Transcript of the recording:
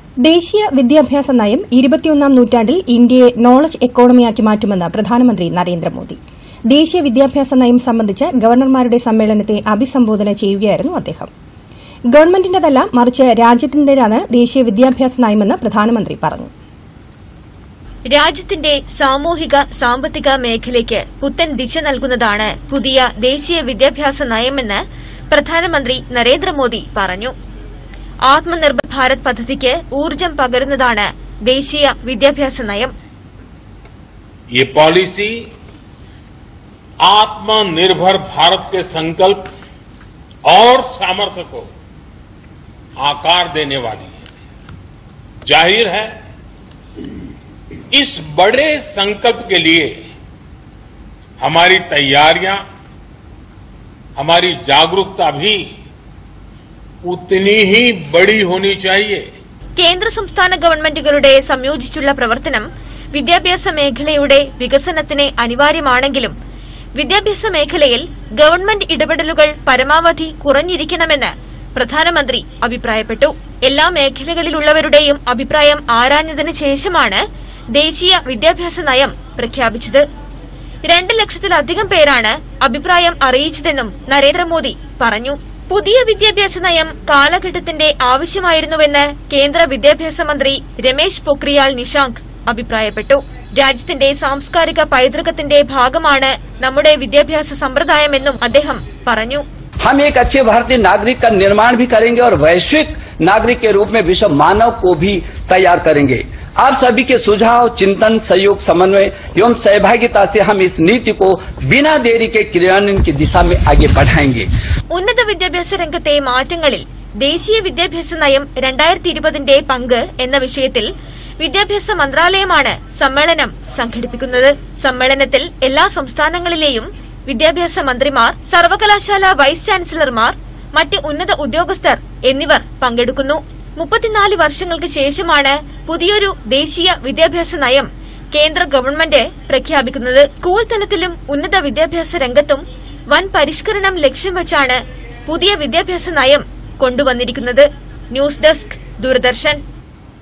ദേശീയ വിദ്യാഭ്യാസ നയം ഇരുപത്തിയൊന്നാം നൂറ്റാണ്ടിൽ ഇന്ത്യയെ നോളജ് എക്കോണമിയാക്കി മാറ്റുമെന്ന് പ്രധാനമന്ത്രി നരേന്ദ്രമോദി ദേശീയ വിദ്യാഭ്യാസ നയം സംബന്ധിച്ച് ഗവർണർമാരുടെ സമ്മേളനത്തെ അഭിസംബോധന ചെയ്യുകയായിരുന്നു അദ്ദേഹം ഗവൺമെന്റിന്റേതല്ല മറിച്ച് രാജ്യത്തിന്റേതാണ് ദേശീയ വിദ്യാഭ്യാസ നയമെന്ന് പ്രധാനമന്ത്രി പറഞ്ഞു രാജ്യത്തിന്റെ സാമൂഹിക സാമ്പത്തിക മേഖലയ്ക്ക് പുത്തൻ ദിശ നൽകുന്നതാണ് പുതിയ ദേശീയ വിദ്യാഭ്യാസ നയമെന്ന് പ്രധാനമന്ത്രി നരേന്ദ്രമോദി പറഞ്ഞു ആത്മനിർഭർ ഭാരത് പദ്ധതിക്ക് ഊർജം പകരുന്നതാണ് ദേശീയ വിദ്യാഭ്യാസ നയം ये पॉलिसी आत्मनिर्भर भारत के संकल्प और सामर्थ्य को आकार देने वाली है जाहिर है इस बड़े संकल्प के लिए हमारी तैयारियां हमारी जागरूकता भी उतनी ही बड़ी होनी चाहिए കേന്ദ്ര സംസ്ഥാന ഗവൺമെന്റുകളുടെ സംയോജിച്ചുള്ള പ്രവർത്തനം വിദ്യാഭ്യാസ മേഖലയുടെ വികസനത്തിന് അനിവാര്യമാണെങ്കിലും വിദ്യാഭ്യാസ മേഖലയിൽ ഗവൺമെന്റ് ഇടപെടലുകൾ പരമാവധി കുറഞ്ഞിരിക്കണമെന്ന് പ്രധാനമന്ത്രി അഭിപ്രായപ്പെട്ടു എല്ലാ മേഖലകളിലുള്ളവരുടെയും അഭിപ്രായം ആരാഞ്ഞതിനു ശേഷമാണ് ദേശീയ വിദ്യാഭ്യാസ നയം പ്രഖ്യാപിച്ചത് രണ്ട് ലക്ഷത്തിലധികം പേരാണ് അഭിപ്രായം അറിയിച്ചതെന്നും നരേന്ദ്രമോദി പറഞ്ഞു പുതിയ വിദ്യാഭ്യാസ നയം കാലഘട്ടത്തിന്റെ ആവശ്യമായിരുന്നുവെന്ന് കേന്ദ്ര വിദ്യാഭ്യാസ മന്ത്രി രമേശ് പൊക്രിയാൽ നിഷാങ്ക് അഭിപ്രായപ്പെട്ടു രാജ്യത്തിന്റെ സാംസ്കാരിക പൈതൃകത്തിന്റെ ഭാഗമാണ് നമ്മുടെ വിദ്യാഭ്യാസ സമ്പ്രദായമെന്നും അദ്ദേഹം പറഞ്ഞു हम एक अच्छे भारतीय नागरिक का निर्माण भी करेंगे और वैश्विक नागरिक के रूप में विश्व मानव को भी तैयार करेंगे आप सभी के सुझाव चिंतन सहयोग समन्वय एवं सहभागिता से हम इस नीति को बिना देरी के क्रियान्वयन की दिशा में आगे बढ़ाएंगे ഉന്നത വിദ്യാഭ്യാസ രംഗത്തെ മാറ്റങ്ങളിൽ ദേശീയ വിദ്യാഭ്യാസ നയം രണ്ടായിരത്തി ഇരുപതിന്റെ പങ്ക് എന്ന വിഷയത്തിൽ വിദ്യാഭ്യാസ മന്ത്രാലയമാണ് സമ്മേളനം സംഘടിപ്പിക്കുന്നത് സമ്മേളനത്തിൽ എല്ലാ സംസ്ഥാനങ്ങളിലെയും വിദ്യാഭ്യാസ മന്ത്രിമാർ സർവകലാശാല വൈസ് ചാൻസലർമാർ മറ്റ് ഉന്നത ഉദ്യോഗസ്ഥർ എന്നിവർ പങ്കെടുക്കുന്നു മുപ്പത്തിനാല് വർഷങ്ങൾക്ക് ശേഷമാണ് പുതിയൊരു ദേശീയ വിദ്യാഭ്യാസ നയം കേന്ദ്ര ഗവൺമെന്റ് പ്രഖ്യാപിക്കുന്നത് സ്കൂൾ തലത്തിലും ഉന്നത വിദ്യാഭ്യാസ രംഗത്തും വൻ പരിഷ്കരണം ലക്ഷ്യം വെച്ചാണ് പുതിയ വിദ്യാഭ്യാസ നയം കൊണ്ടുവന്നിരിക്കുന്നത് ന്യൂസ് ഡെസ്ക് ദൂരദർശൻ